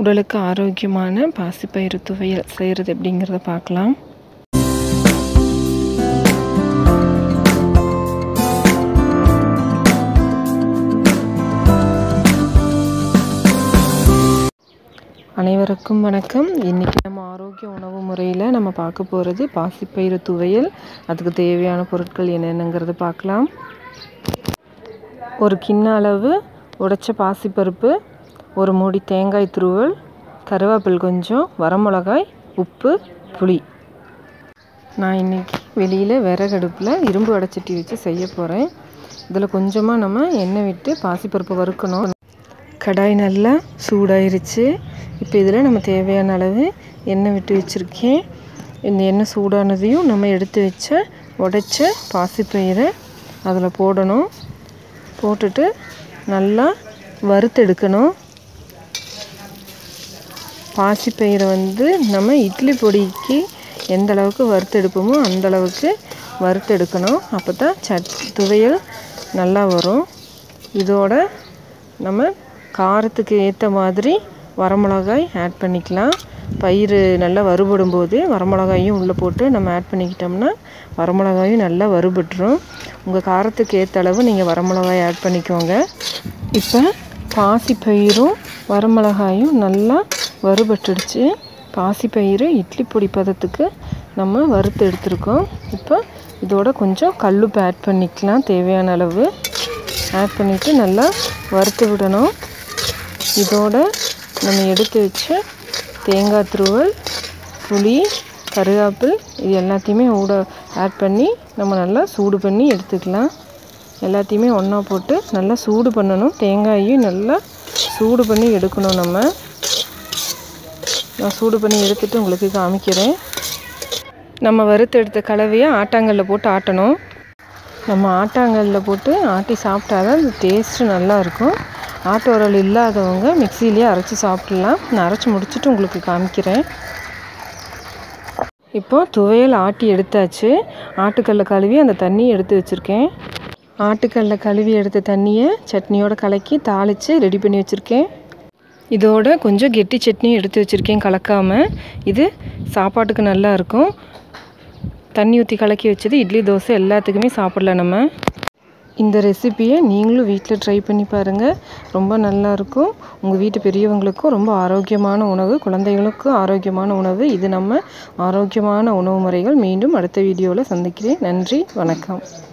உடலுக்கு ஆரோக்கியமான பாசிப்பயிறு துவையல் செய்கிறது எப்படிங்கிறத பார்க்கலாம் அனைவருக்கும் வணக்கம் இன்றைக்கி நம்ம ஆரோக்கிய உணவு முறையில் நம்ம பார்க்க போகிறது பாசிப்பயிறு துவையல் அதுக்கு தேவையான பொருட்கள் என்னென்னங்கிறத பார்க்கலாம் ஒரு கிண்ண அளவு உடைச்ச பாசிப்பருப்பு ஒரு மூடி தேங்காய் துருவல் கருவேப்பில் கொஞ்சம் வரமிளகாய் உப்பு புளி நான் இன்றைக்கி வெளியில் விறகடுப்பில் இரும்பு வடைச்சட்டி வச்சு செய்ய போகிறேன் இதில் கொஞ்சமாக நம்ம எண்ணெய் விட்டு பாசிப்பருப்பு வறுக்கணும் கடாய் நல்லா சூடாயிருச்சு இப்போ இதில் நம்ம தேவையான அளவு எண்ணெய் விட்டு வச்சுருக்கேன் இந்த எண்ணெய் சூடானதையும் நம்ம எடுத்து வச்ச உடைச்ச பாசிப்பயிரை அதில் போடணும் போட்டுட்டு நல்லா வறுத்தெடுக்கணும் பாசிப்பயிரை வந்து நம்ம இட்லி பொடிக்கு எந்த அளவுக்கு வறுத்தெடுப்போமோ அந்த அளவுக்கு வறுத்தெடுக்கணும் அப்போ தான் சட் துவையல் நல்லா வரும் இதோட நம்ம காரத்துக்கு ஏற்ற மாதிரி வரமிளகாய் ஆட் பண்ணிக்கலாம் பயிர் நல்லா வறுபடும் போது வரமிளகாயும் உள்ளே போட்டு நம்ம ஆட் பண்ணிக்கிட்டோம்னா வரமிளகாயும் நல்லா வறுபட்டுரும் உங்கள் காரத்துக்கு ஏற்ற அளவு நீங்கள் வரமிளகாய் ஆட் பண்ணிக்கோங்க இப்போ பாசிப்பயிரும் வரமிளகாயும் நல்லா வறுபட்டுடுச்சு பாசிப்பயிறு இட்லி பொடி பதத்துக்கு நம்ம வறுத்து எடுத்துருக்கோம் இப்போ இதோட கொஞ்சம் கல்லுப்பு ஆட் பண்ணிக்கலாம் தேவையான அளவு ஆட் பண்ணிவிட்டு நல்லா வறுத்து விடணும் இதோட நம்ம எடுத்து வச்ச தேங்காய் துருவல் புளி கருவேப்பில் இது எல்லாத்தையுமே ஊட ஆட் பண்ணி நம்ம நல்லா சூடு பண்ணி எடுத்துக்கலாம் எல்லாத்தையுமே ஒன்றா போட்டு நல்லா சூடு பண்ணணும் தேங்காயும் நல்லா சூடு பண்ணி எடுக்கணும் நம்ம நான் சூடு பண்ணி எடுத்துகிட்டு உங்களுக்கு காமிக்கிறேன் நம்ம வறுத்து எடுத்த கலவையை ஆட்டாங்கல்ல போட்டு ஆட்டணும் நம்ம ஆட்டாங்கல்ல போட்டு ஆட்டி சாப்பிட்டா தான் அந்த டேஸ்ட்டு நல்லாயிருக்கும் ஆட்டு உரல் இல்லாதவங்க மிக்சிலேயே அரைச்சி சாப்பிட்லாம் நான் அரைச்சி முடிச்சுட்டு உங்களுக்கு காமிக்கிறேன் இப்போ துவையல் ஆட்டி எடுத்தாச்சு ஆட்டுக்கல்ல கழுவி அந்த தண்ணியை எடுத்து வச்சுருக்கேன் ஆட்டுக்கல்ல கழுவி எடுத்த தண்ணியை சட்னியோட கலக்கி தாளித்து ரெடி பண்ணி வச்சுருக்கேன் இதோட கொஞ்சம் கெட்டி சட்னியும் எடுத்து வச்சுருக்கேன் கலக்காமல் இது சாப்பாட்டுக்கு நல்லா இருக்கும் தண்ணி ஊற்றி கலக்கி வச்சது இட்லி தோசை எல்லாத்துக்குமே சாப்பிடலாம் நம்ம இந்த ரெசிப்பியை நீங்களும் வீட்டில் ட்ரை பண்ணி பாருங்கள் ரொம்ப நல்லாயிருக்கும் உங்கள் வீட்டு பெரியவங்களுக்கும் ரொம்ப ஆரோக்கியமான உணவு குழந்தைகளுக்கும் ஆரோக்கியமான உணவு இது நம்ம ஆரோக்கியமான உணவு முறைகள் மீண்டும் அடுத்த வீடியோவில் சந்திக்கிறேன் நன்றி வணக்கம்